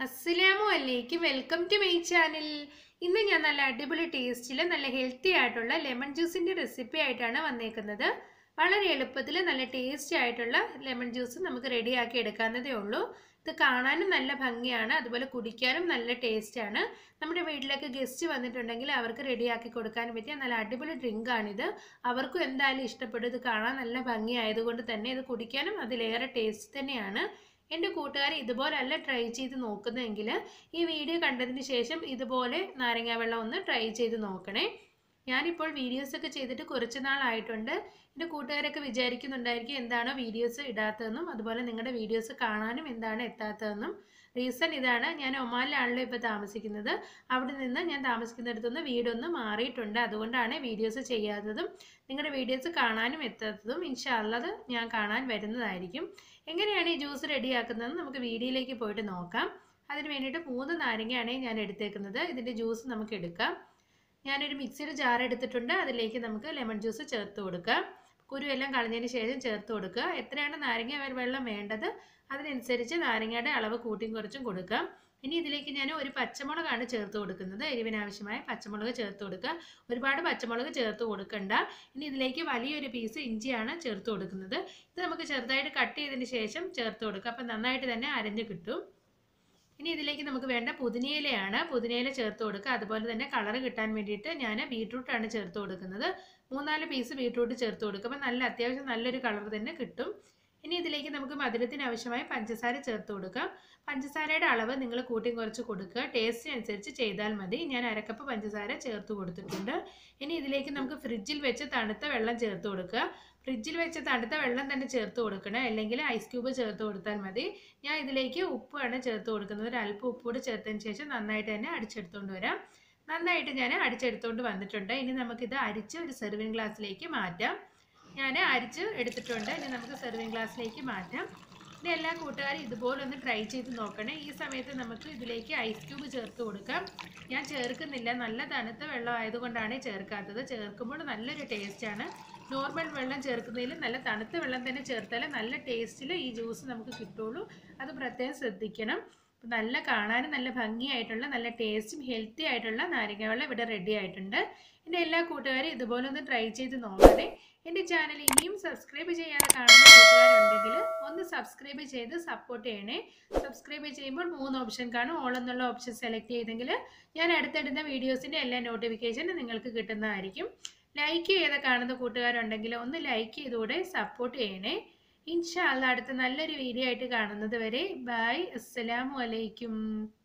അസ്സലാമു അലൈക്കും welcome to my channel ഇന്ന് ഞാൻ നല്ല അടിപൊളി ടേസ്റ്റിൽ നല്ല ഹെൽത്തി ആയിട്ടുള്ള ലെമൺ ജ്യൂസിൻ്റെ റെസിപ്പി ആയിട്ടാണ് വന്നേക്കുന്നത് വളരെ എളുപ്പത്തിൽ നല്ല ടേസ്റ്റി ആയിട്ടുള്ള ലെമൺ ജ്യൂസ് നമുക്ക് റെഡിയാക്കി എടുക്കാവുന്നതേ ഉള്ളൂ ഇത് കാണാനും നല്ല ഭംഗിയാണ് അതുപോലെ കുടിക്കാനും നല്ല ടേസ്റ്റാണ് നമ്മുടെ വീട്ടിലേക്ക് ഗസ്റ്റ് വന്നിട്ടുണ്ടെങ്കിൽ അവർക്ക് റെഡിയാക്കി കൊടുക്കാൻ പറ്റിയ നല്ല അടിപൊളി ഡ്രിങ്കാണിത് അവർക്കും എന്തായാലും ഇഷ്ടപ്പെടും ഇത് കാണാൻ നല്ല ഭംഗി ആയതുകൊണ്ട് തന്നെ ഇത് കുടിക്കാനും അതിലേറെ ടേസ്റ്റ് തന്നെയാണ് എൻ്റെ കൂട്ടുകാർ ഇതുപോലല്ല ട്രൈ ചെയ്ത് നോക്കുന്നതെങ്കിൽ ഈ വീഡിയോ കണ്ടതിന് ശേഷം ഇതുപോലെ നാരങ്ങാ വെള്ളം ഒന്ന് ട്രൈ ചെയ്ത് നോക്കണേ ഞാനിപ്പോൾ വീഡിയോസൊക്കെ ചെയ്തിട്ട് കുറച്ച് നാളായിട്ടുണ്ട് എൻ്റെ കൂട്ടുകാരൊക്കെ വിചാരിക്കുന്നുണ്ടായിരിക്കും എന്താണോ വീഡിയോസ് ഇടാത്തതെന്നും അതുപോലെ നിങ്ങളുടെ വീഡിയോസ് കാണാനും എന്താണ് എത്താത്തതെന്നും റീസൺ ഇതാണ് ഞാൻ ഒമാനിലാണല്ലോ ഇപ്പോൾ താമസിക്കുന്നത് അവിടെ നിന്ന് ഞാൻ താമസിക്കുന്നിടത്തുനിന്ന് വീടൊന്ന് മാറിയിട്ടുണ്ട് അതുകൊണ്ടാണ് വീഡിയോസ് ചെയ്യാത്തതും നിങ്ങളുടെ വീഡിയോസ് കാണാനും എത്താത്തതും ഇൻഷാല്ലത് ഞാൻ കാണാൻ വരുന്നതായിരിക്കും എങ്ങനെയാണ് ഈ ജ്യൂസ് റെഡിയാക്കുന്നതെന്ന് നമുക്ക് വീഡിയോയിലേക്ക് പോയിട്ട് നോക്കാം അതിന് വേണ്ടിയിട്ട് മൂന്ന് നാരങ്ങയാണ് ഞാൻ എടുത്തേക്കുന്നത് ഇതിൻ്റെ ജ്യൂസ് നമുക്ക് എടുക്കാം ഞാനൊരു മിക്സിയുടെ ജാർ എടുത്തിട്ടുണ്ട് അതിലേക്ക് നമുക്ക് ലെമൺ ജ്യൂസ് ചേർത്ത് കൊടുക്കാം കുരു എല്ലാം കളഞ്ഞതിന് ശേഷം ചേർത്ത് കൊടുക്കുക എത്രയാണ് നാരങ്ങ വെള്ളം വേണ്ടത് അതിനനുസരിച്ച് നാരങ്ങയുടെ അളവ് കൂട്ടിയും കുറച്ചും കൊടുക്കാം ഇനി ഇതിലേക്ക് ഞാൻ ഒരു പച്ചമുളകാണ് ചേർത്ത് കൊടുക്കുന്നത് എരിവിനാവശ്യമായ പച്ചമുളക് ചേർത്ത് കൊടുക്കുക ഒരുപാട് പച്ചമുളക് ചേർത്ത് കൊടുക്കണ്ട ഇനി ഇതിലേക്ക് വലിയൊരു പീസ് ഇഞ്ചിയാണ് ചേർത്ത് കൊടുക്കുന്നത് ഇത് നമുക്ക് ചെറുതായിട്ട് കട്ട് ചെയ്തതിന് ശേഷം ചേർത്ത് കൊടുക്കുക അപ്പം നന്നായിട്ട് തന്നെ അരഞ്ഞ് കിട്ടും ഇനി ഇതിലേക്ക് നമുക്ക് വേണ്ട പുതിനയിലയാണ് പുതിനയില ചേർത്ത് കൊടുക്കുക അതുപോലെ തന്നെ കളർ കിട്ടാൻ വേണ്ടിയിട്ട് ഞാൻ ബീട്രൂട്ടാണ് ചേർത്ത് കൊടുക്കുന്നത് മൂന്നാല് പീസ് ബീട്രൂട്ട് ചേർത്ത് കൊടുക്കുക അപ്പം നല്ല അത്യാവശ്യം നല്ലൊരു കളർ തന്നെ കിട്ടും ഇനി ഇതിലേക്ക് നമുക്ക് മധുരത്തിന് ആവശ്യമായ പഞ്ചസാര ചേർത്ത് കൊടുക്കാം പഞ്ചസാരയുടെ അളവ് നിങ്ങൾ കൂട്ടിയും കുറച്ച് കൊടുക്കുക ടേസ്റ്റിനനുസരിച്ച് ചെയ്താൽ മതി ഞാൻ അരക്കപ്പ് പഞ്ചസാര ചേർത്ത് കൊടുത്തിട്ടുണ്ട് ഇനി ഇതിലേക്ക് നമുക്ക് ഫ്രിഡ്ജിൽ വെച്ച് തണുത്ത വെള്ളം ചേർത്ത് കൊടുക്കുക ഫ്രിഡ്ജിൽ വെച്ച് തണുത്ത വെള്ളം തന്നെ ചേർത്ത് കൊടുക്കണം അല്ലെങ്കിൽ ഐസ് ക്യൂബ് ചേർത്ത് കൊടുത്താൽ മതി ഞാൻ ഇതിലേക്ക് ഉപ്പാണ് ചേർത്ത് കൊടുക്കുന്നത് ഒരു അല്പം ഉപ്പൂടെ ചേർത്തതിന് ശേഷം നന്നായിട്ട് തന്നെ അടിച്ചെടുത്തുകൊണ്ട് വരാം നന്നായിട്ട് ഞാൻ അടിച്ചെടുത്തുകൊണ്ട് വന്നിട്ടുണ്ട് ഇനി നമുക്കിത് അരിച്ച് ഒരു സെർവിങ് ഗ്ലാസ്സിലേക്ക് മാറ്റാം ഞാൻ അരിച്ച് എടുത്തിട്ടുണ്ട് ഇനി നമുക്ക് സെർവിങ് ഗ്ലാസ്സിലേക്ക് മാറ്റാം ഇനി എല്ലാ കൂട്ടുകാരും ഇതുപോലെ ഒന്ന് ട്രൈ ചെയ്ത് നോക്കണേ ഈ സമയത്ത് നമുക്ക് ഇതിലേക്ക് ഐസ് ക്യൂബ് ചേർത്ത് കൊടുക്കാം ഞാൻ ചേർക്കുന്നില്ല നല്ല തണുത്ത വെള്ളം ആയതുകൊണ്ടാണ് ചേർക്കാത്തത് ചേർക്കുമ്പോൾ നല്ലൊരു ടേസ്റ്റാണ് നോർമൽ വെള്ളം ചേർക്കുന്നതിൽ നല്ല തണുത്ത വെള്ളം തന്നെ ചേർത്താലേ നല്ല ടേസ്റ്റിൽ ഈ ജ്യൂസ് നമുക്ക് കിട്ടുള്ളൂ അത് പ്രത്യേകം ശ്രദ്ധിക്കണം നല്ല കാണാനും നല്ല ഭംഗിയായിട്ടുള്ള നല്ല ടേസ്റ്റും ഹെൽത്തി ആയിട്ടുള്ള നാരങ്ങ വെള്ളം ഇവിടെ റെഡി ആയിട്ടുണ്ട് എൻ്റെ എല്ലാ കൂട്ടുകാരും ഇതുപോലെ ഒന്ന് ട്രൈ ചെയ്ത് നോക്കണേ എൻ്റെ ചാനൽ ഇനിയും സബ്സ്ക്രൈബ് ചെയ്യാതെ കാണുന്ന കൂട്ടുകാരുണ്ടെങ്കിൽ ഒന്ന് സബ്സ്ക്രൈബ് ചെയ്ത് സപ്പോർട്ട് ചെയ്യണേ സബ്സ്ക്രൈബ് ചെയ്യുമ്പോൾ മൂന്ന് ഓപ്ഷൻ കാണും ഓൾ എന്നുള്ള ഓപ്ഷൻ സെലക്ട് ചെയ്തെങ്കിൽ ഞാൻ അടുത്തിടുന്ന വീഡിയോസിൻ്റെ എല്ലാ നോട്ടിഫിക്കേഷനും നിങ്ങൾക്ക് കിട്ടുന്നതായിരിക്കും ലൈക്ക് ചെയ്ത് കാണുന്ന കൂട്ടുകാരുണ്ടെങ്കിൽ ഒന്ന് ലൈക്ക് ചെയ്തുകൂടെ സപ്പോർട്ട് ചെയ്യണേ ഇൻഷാല്ല അടുത്ത നല്ലൊരു വീഡിയോ ആയിട്ട് കാണുന്നത് വരെ ബായ് അസ്സലാമു അലൈക്കും